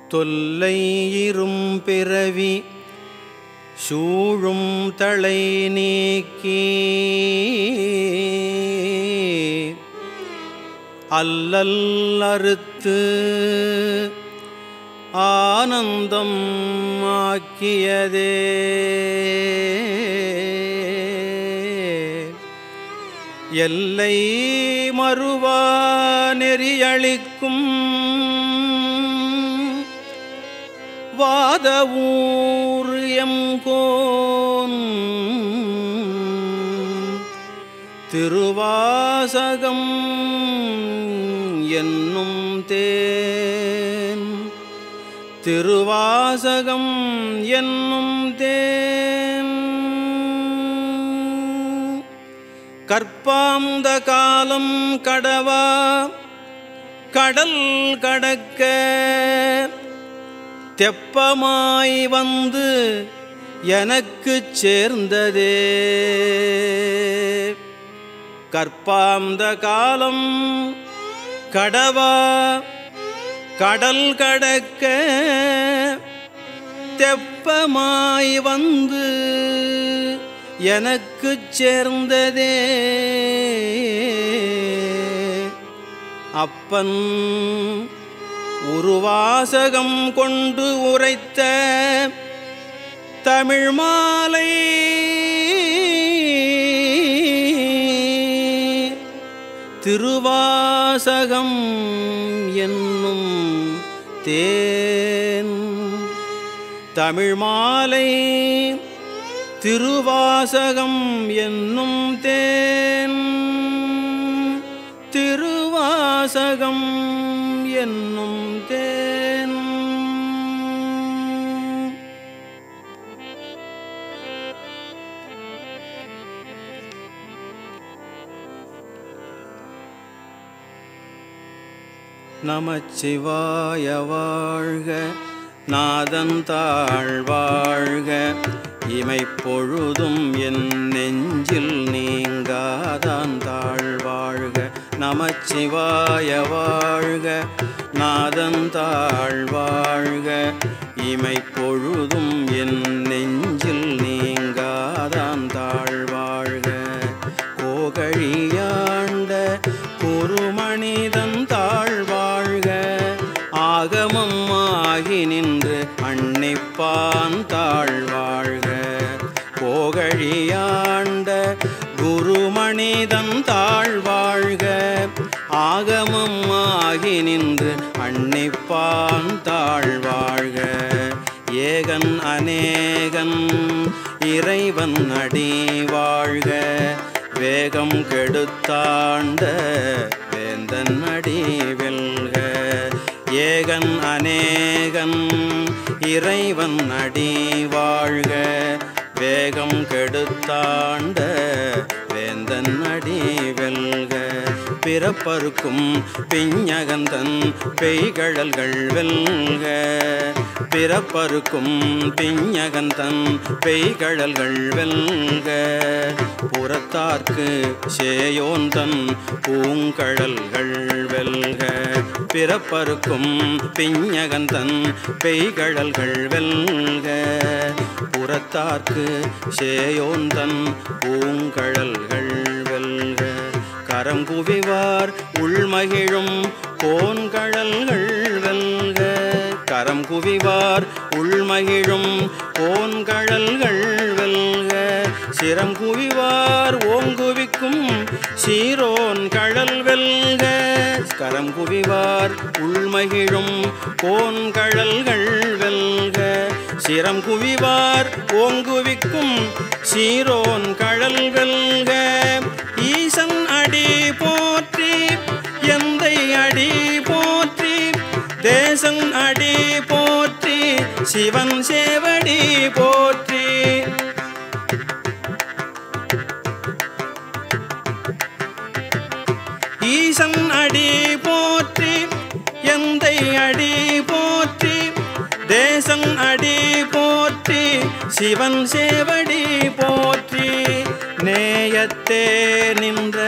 தொல்லை இரும் பிறவி சூழும் தலை நீக்கி அல்லல் அறுத்து ஆனந்தம் ஆக்கியதே எல்லை மறுவா நெறியளிக்கும் வாதவூர் எங்கோன் திருவாசகம் என்னும் தேன் திருவாசகம் என்னும் தேன் கற்பாந்த காலம் கடவா கடல் கடக்க தெப்பமாய் வந்து எனக்குச் சேர்ந்ததே கற்பாந்த காலம் கடவா கடல் கடக்க தெப்பமாய் வந்து எனக்குச் சேர்ந்ததே அப்பன் உருவாசகம் கொண்டு உரைத்த தமிழ் மாலை திருவாசகம் என்னும் தேன் தமிழ் மாலை திருவாசகம் என்னும் தேன் திருவாசகம் என்னும் தேன் நமச்சிவாய வாழ்க நாதன் தாழ் வாழ்க இமைப்பொழுதும் என் நெஞ்சில் நீங்காதான் தாழ் வாழ்க நமச்சிவாய வாழ்க நாதன் தாழ் வாழ்க இமைப்பொழுதும் என் நெஞ்சில் நீங்காதான் தாழ் வாழ்க கோகழியாண்ட குருமணிதன் தாழ் வாழ்க ஆகமம் ஆகி நின்று அன்னிப்பான் தாழ் வாழ்க கோகழியாண்ட குருமணிதன் தாழ் வாழ்க ஆகமம் ஆகி நின்று அன்னிப்பான் தாழ் வாழ்க ஏகன் அநேகன் இறைவன் அடி வாழ்க வேகம் கெடுத்தாண்ட வேந்தன் அடி வெல்க ஏகன் அநேகன் இறைவன் அடி வாழ்க வேகம் கெடுத்தாண்ட வேந்தன் அடி வெல்க பிறப்பருக்கும் பிஞகந்தன் பெய்கழல்கள் வெல்க பிறப்பருக்கும் பிஞகந்தன் பெய்கழல்கள் வெல்க புறத்தார்க்கு சேயோந்தன் பூங்கழல்கள் வெல்க பிறப்பருக்கும் பிஞகந்தன் பெய்கழல்கள் வெல்க புறத்தார்க்கு சேயோந்தன் பூங்கழல்கள் வெல்க கரங்குவிவார் உள்மகிழும் கோன்கழல்கள் வெல்க கரம் குவிவார் உள்மகிழும் கோன்கழல்கள் வெல்க சிரம் குவிவார் ஓங்குவிக்கும் சீரோன் கழல் வெல்க கரம் குவிவார் உள்மகிழும் கோன்கழல்கள் வெல்க சிரம் குவிவார் ஓங்குவிக்கும் சீரோன் கழல் வெல்க ஈசன் அடி போற்றி எந்தை அடி போற்றி தேசன் அடி போற்றி சிவன் சேவடி போற்றி ஈசன் அடி போற்றி எந்தை அடி போற்றி தேசன் அடி போற்றி சிவன் சேவடி போற்றி நேயத்தே நின்ற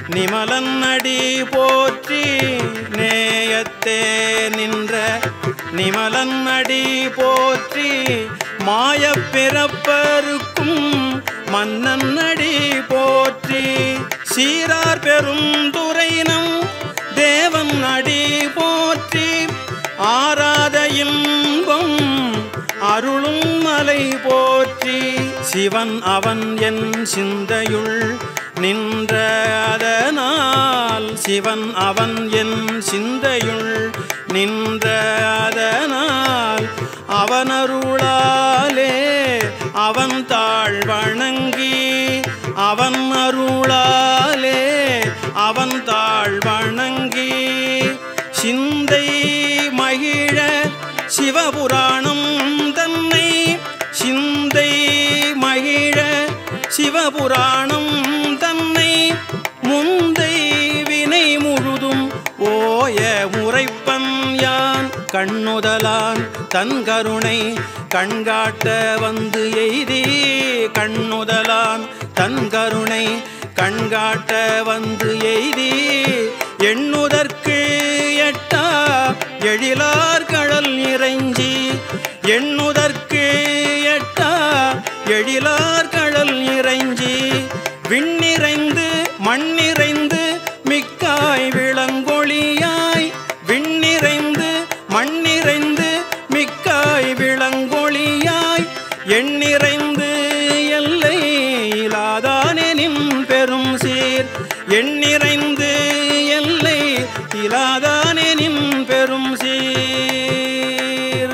நிமலன் அடி போற்றி நேயத்தே நின்ற நிமலன் அடி போற்றி மாயப் பிறப்பருக்கும் மன்னன் அடி போற்றி சீரார் பெரும் துறைனம் தேவன் அடி போற்றி ஆராத இன்பம் அருளும் மலை போற்றி சிவன் அவன் என் சிந்தையுள் நின்ற அதனால் சிவன் அவன் என் சிந்தையுள் நின்ற அதனால் அவனருளாலே அவன் தாழ் வணங்கி அவன் அருளாலே அவன் தாழ் வணங்கி சிந்தை மகிழ சிவபுராணம் தன்னை சிந்தை மகிழ சிவபுராணம் தன்னை முந்தை வினை முழுதும் ஓய முறைப்பன் யான் கண்ணுதலான் தன் கருணை கண்காட்ட வந்து எய்தி கண்ணுதலான் தன் கருணை கண்காட்ட வந்து எய்தி எண்ணுதற்கு எட்டா எழிலார் கடல் இறைஞ்சி எண்ணுதற்கு எட்டா எழிலார் கடல் இறைஞ்சி விண்ணிறைந்து மண்ணிறைந்து மிக்காய் விளங்கொழியாய் விண்ணிறைந்து மண்ணிறைந்து மிக்காய் விளங்கொழியாய் எண்ணிறைந்து எல்லை இலாதானெனின் பெரும் சீர் எண்ணிறைந்து எல்லை இலாதானெனின் பெரும் சீர்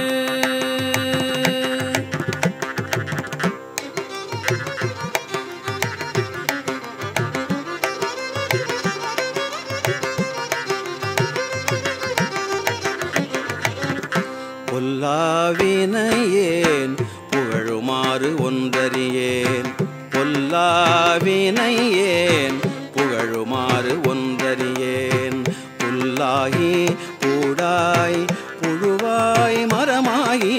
பொல்லாவினையேன் புகழுமாறு ஒன்றறியேன் பொல்லாவினையேன் புகழுமாறு ஒன்றறியேன் புல்லாகி பூடாய் புழுவாய் மரமாகி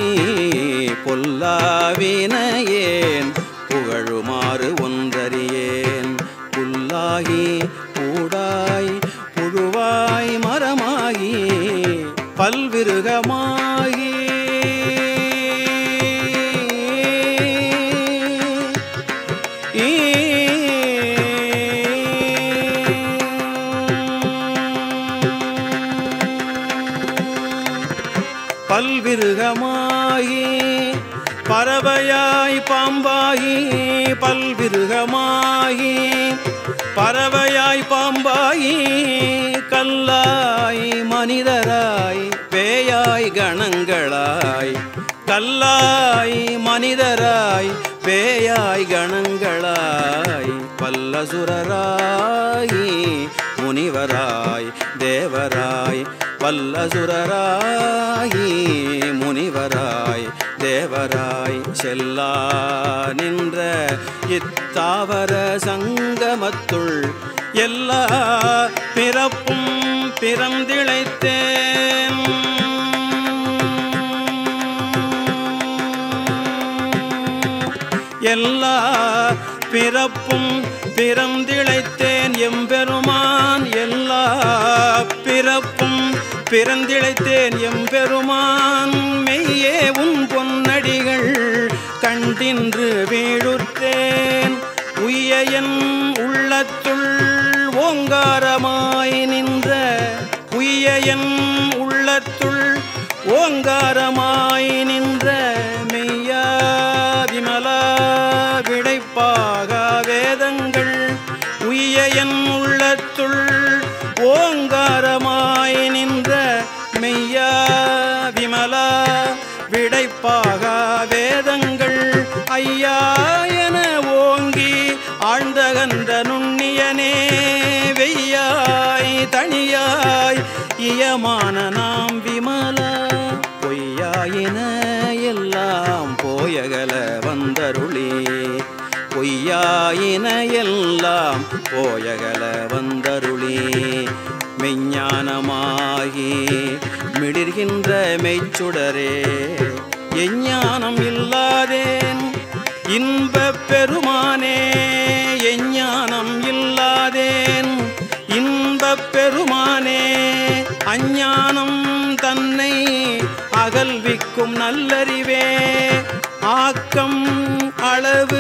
பொல்லாவினையேன் புகழுமாறு ஒன்றறியேன் புல்லாகி பூடாய் புழுவாய் மரமாகி பல்விருகமாகி பல்விருகமாகி பறவையாய் பாம்பாகி பல்விருகமாகி பறவையாய் பாம்பாகி கல்லாய் மனிதராய் பேயாய் கணங்களாய் கல்லாய் மனிதராய் பேயாய் கணங்களாய் பல்லசுரராய் முனிவராய் தேவராய் பல்லசுரராய் முனிவராய் தேவராய் செல்லா நின்ற இத்தாவர சங்கமத்துள் எல்லா பிறப்பும் பிறந்திழைத்தேன் எல்லா பிறப்பும் பிறந்திழைத்தேன் எம்பெருமான் எல்லா பிறப்பும் பிறந்திழைத்தேன் எம்பெருமான் மெய்யே உன் பொன்னடிகள் கண்டின்று வீழுற்றேன் உய்ய என் உள்ளத்துள் ஓங்காரமாய் நின்ற உய்ய என் உள்ளத்துள் ஓங்காரமாய் நின்ற மெய்யா விமலா விடைப்பாக வேதங்கள் உய்ய என் உள்ளத்துள் ஓங்காரமாய் நின்ற மெய்யா விமலா விடைப்பாக வேதங்கள் ஐயா என ஓங்கி ஆழ்ந்தகன்ற நுண்ணியனே வெய்யாய் தனியாய் இயமான நாம் விமலா பொய்யாயின எல்லாம் போயகல வந்தருளே பொய்யாயின எல்லாம் போயகல வந்தருளே மெஞ்ஞானமாகி மிளிர்கின்ற மெய்ச்சுடரே எஞ்ஞானம் இல்லாதேன் இன்பப் பெருமானே எஞ்ஞானம் இல்லாதேன் இன்பப் பெருமானே அஞ்ஞானம் தன்னை அகல்விக்கும் நல்லறிவே ஆக்கம் அளவு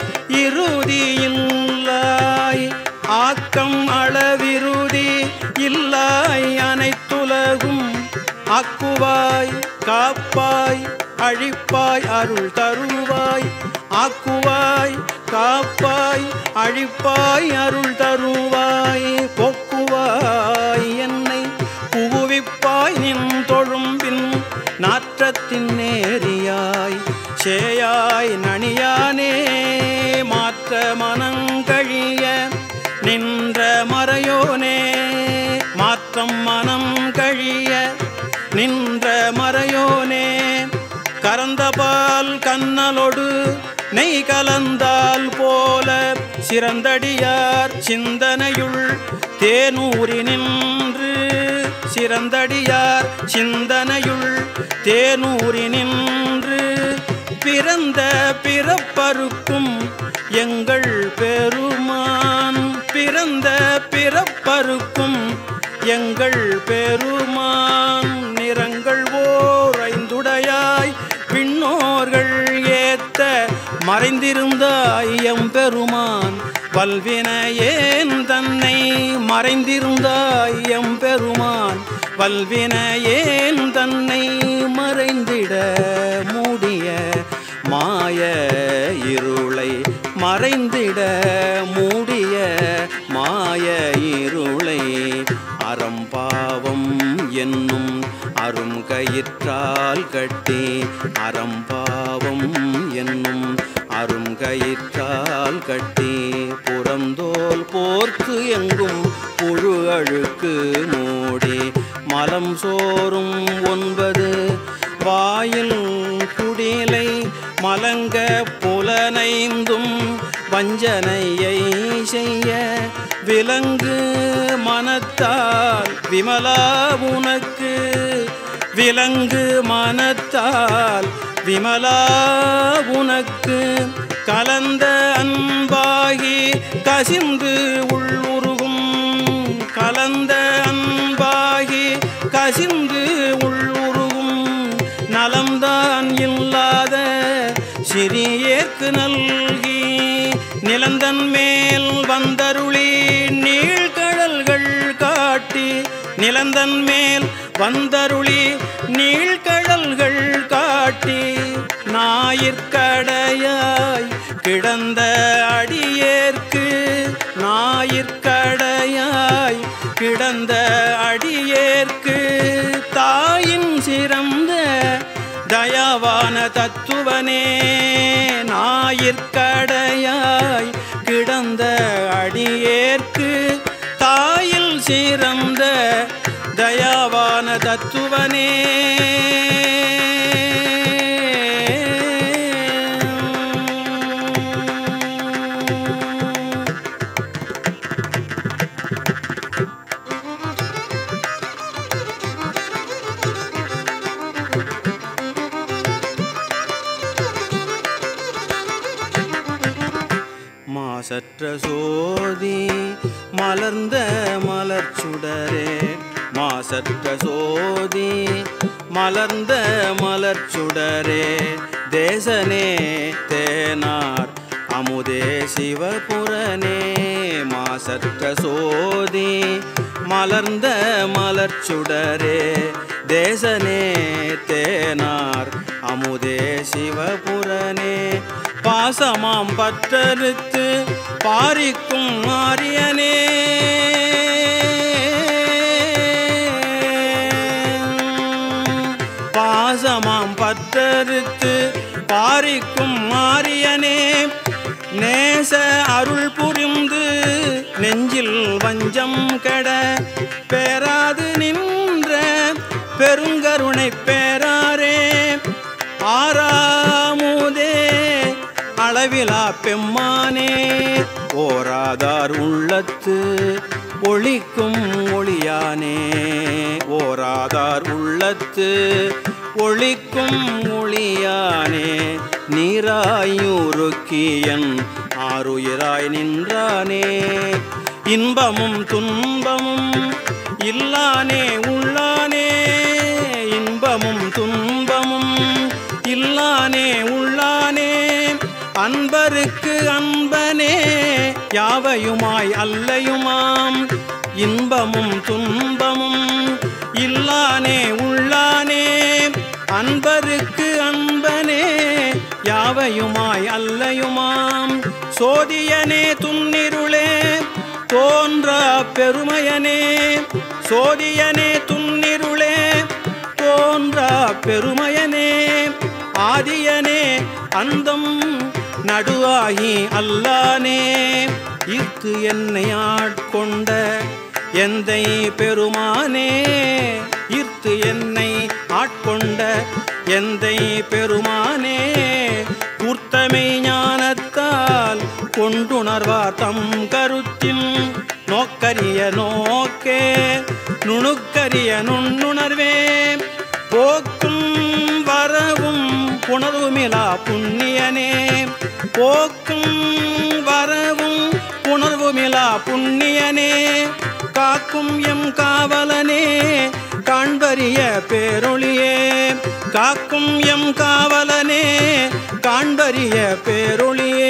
இறுதியில்லாய் ஆக்கம் அளவிருதி இல்லாய் அனைத்துலகும் ஆக்குவாய் காப்பாய் அழிப்பாய் அருள் தருவாய் ஆக்குவாய் காப்பாய் அழிப்பாய் அருள் தருவாய் போக்குவாய் என்னை புகுவிப்பாய் நின் தொழும்பின் நாற்றத்தின் நேரியாய் சேயாய் நனியானே மாற்ற மனங்கழிய நின்ற மறையோனே மாற்றம் மனம் கழிய நின்ற மறையோனே கறந்தபால் கண்ணலொடு நெய் கலந்தால் போல சிறந்தடியார் சிந்தனையுள் தேனூரி நின்று சிறந்தடியார் சிந்தனையுள் தேனூரி நின்று பிறந்த பிறப்பருக்கும் எங்கள் பெருமான் பிறந்த பிறப்பருக்கும் எங்கள் பெருமான் நிறங்கள் ஓர் ஐந்துடையாய் பின்னோர்கள் ஏத்த மறைந்திருந்தாய் எம்பெருமான் வல்வினையேன் தன்னை மறைந்திருந்தாய் எம்பெருமான் வல்வினையேன் தன்னை மறைந்திட மூடிய மாய இருளை மறைந்திட மூடிய மாய இருளை அறம்பாவம் என்னும் அரும் கயிற்றால் கட்டி அறம்பாவம் என்னும் அரும் கயிற்றால் கட்டி புறந்தோல் போர்த்து எங்கும் புழு அழுக்கு மூடி மலம் சோறும் ஒன்பது வாயில் குடிலை மலங்க புலனைந்தும் வஞ்சனையை செய்ய விலங்கு மனத்தால் விமலா உனக்கு விலங்கு மனத்தால் விமலா உனக்கு கலந்த அன்பாகி கசிந்து உள்ளுருகும் கலந்த அன்பாகி கசிந்து உள்ளுருகும் நலம்தான் இல்லாத சிறியேற்கு நல்கி நிலந்தன் மேல் வந்தருளி நீழ்கடல்கள் காட்டி நிலந்தன் மேல் வந்தருளி நீழ்கடல்கள் காட்டி ஞாயிற்கடையாய் கிடந்த அடியேற்கு ஞாயிற்கடையாய் கிடந்த அடியேற்கு தாயின் சிறந்த தயாவான தத்துவனே ஞாயிற்கடையாய் கிடந்த அடியேற்கு தாயில் சிறந்த தயாவான தத்துவனே மாசற்ற சோதி மலர்ந்த மலர்ச்சுடரே மாசற்ற சோதி மலர்ந்த மலர்ச்சுடரே தேசனே தேனார் அமுதே சிவபுரனே மாசற்ற சோதி மலர்ந்த மலர்ச்சுடரே தேசனே தேனார் அமுதே சிவபுரனே பாசமாம் பற்றறுத்து பாரிக்கும் ஆரியனே பாசமாம் பற்றறுத்து பாரிக்கும் ஆரியனே நேச அருள் புரிந்து நெஞ்சில் வஞ்சம் கெட பேராது நின்ற பெருங்கருணை பேராரே ஆறாமுதே அளவிலா பெம்மானே ஓராதார் உள்ளத்து ஒளிக்கும் ஒளியானே ஓராதார் உள்ளத்து ஒளிக்கும் ஒளியானே நீராயுருக்கியன் ஆறுயிராய் நின்றானே இன்பமும் துன்பமும் இல்லானே உள்ளானே இன்பமும் துன்ப யாவையுமாய் அல்லையுமாம் இன்பமும் துன்பமும் இல்லானே உள்ளானே அன்பருக்கு அன்பனே யாவையுமாய் அல்லையுமாம் சோதியனே துன்னிருளே தோன்றா பெருமையனே சோதியனே துன்னிருளே தோன்றா பெருமையனே ஆதியனே அந்தம் நடுவாகி அல்லானே ஈர்த்து என்னை ஆட்கொண்ட எந்தை பெருமானே ஈர்த்து என்னை ஆட்கொண்ட எந்தை பெருமானே கூர்த்தமை ஞானத்தால் கொண்டுணர்வார் தம் கருத்தின் நோக்கரிய நோக்கே நுணுக்கரிய நுண்ணுணர்வே போக்கும் வரவும் புணர்வுமிலா புண்ணியனே போக்கும் வரவும் புணர்வுமிலா புண்ணியனே காக்கும் எம் காவலனே காண்பரிய பேரொளியே காக்கும் எம் காவலனே காண்பரிய பேரொளியே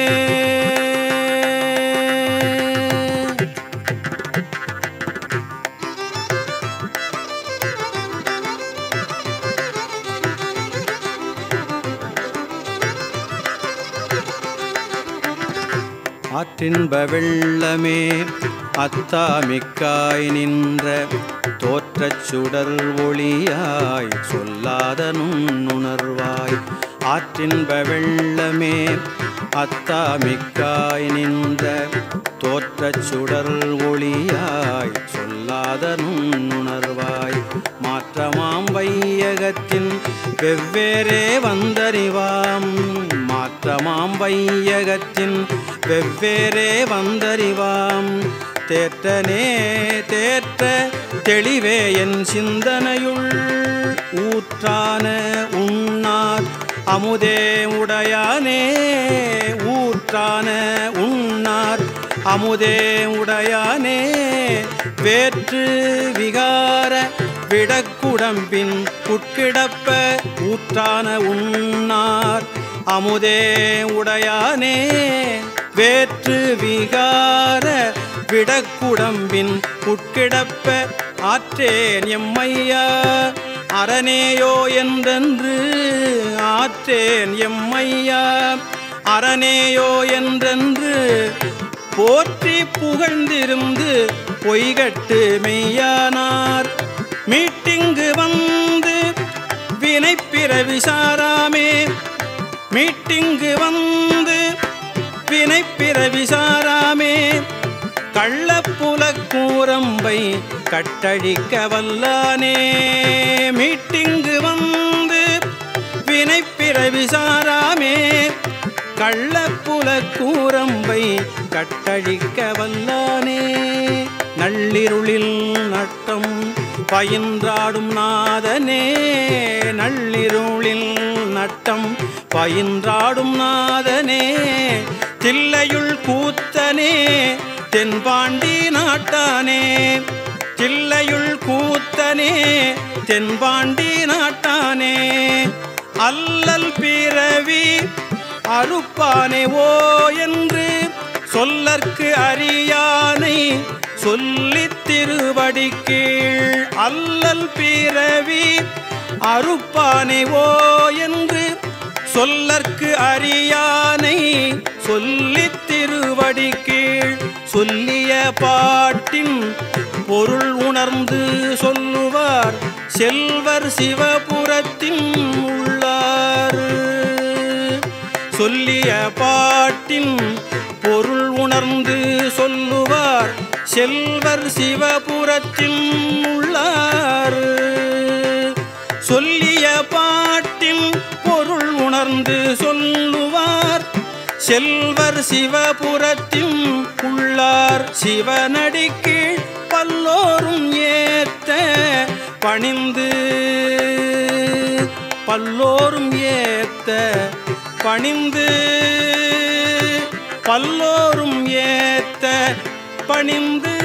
ஆற்றின்ப வெள்ளமே அத்தாமிக்காய் நின்ற தோற்றச் சுடர் ஒளியாய் சொல்லாத நுண்ணுணர்வாய் ஆற்றின்ப வெள்ளமே அத்தாமிக்காய் நின்ற தோற்றச் சுடர் ஒளியாய் சொல்லாத நுண்ணுணர்வாய் மாற்றமாம் வையகத்தின் வெவ்வேறே வந்தறிவாம் மாற்றமாம் வையகத்தின் வெவ்வேறே வந்தறிவாம் தேற்றனே தேற்ற தெளிவே என் சிந்தனையுள் ஊற்றான உண்ணார் அமுதே உடையானே ஊற்றான உண்ணார் அமுதே உடையானே வேற்று விகார விடக்குடம்பின் உட்கிடப்ப ஊற்றான உண்ணார் அமுதே உடையானே வேற்று விகார விடக்குடம்பின் உட்கிடப்ப ஆற்றேன் எம்மையா அரணேயோ என்றென்று ஆற்றேன் எம்மையா அரணேயோ என்றென்று போற்றி புகழ்ந்திருந்து பொய்கட்டு மெய்யானார் மீட்டிங்கு வந்து வினைப்பிற விசாராமே மீட்டிங்கு வந்து வினைப்பிற விசாராமே கள்ளப்புல கூரம்பை கட்டழிக்க வல்லானே மீட்டிங்கு வந்து வினைப்பிற விசாராமே கள்ளப்புல கூரம்பை கட்டழிக்க வல்லானே நள்ளிருளில் நட்டம் பயின்றாடும் நாதனே நள்ளிருளில் நட்டம் பயின்றாடும் நாதனே தில்லையுள் கூத்தனே தென்பாண்டி நாட்டானே தில்லையுள் கூத்தனே தென்பாண்டி நாட்டானே அல்லல் பிறவி அறுப்பானே ஓ என்று சொல்லற்கு அறியானை சொல்லித் திருவடி கீழ் அல்லல் பிறவி அறுப்பானே ஓ என்று சொல்லற்கு அறியானை சொல்லித் திருவடி கீழ் சொல்லிய பாட்டின் பொருள் உணர்ந்து சொல்லுவார் செல்வர் சிவபுரத்தின் உள்ளார் சொல்லிய பாட்டின் பொருள் உணர்ந்து சொல்லுவார் செல்வர் சிவபுரத்தின் உள்ளார் சொல்லிய பாட்டின் பொருள் உணர்ந்து சொல்லுவார் செல்வர் சிவபுரத்தின் உள்ளார் சிவனடிக்கு பல்லோரும் ஏத்த பணிந்து பல்லோரும் ஏத்த பணிந்து பல்லோரும் ஏத்த பணிந்து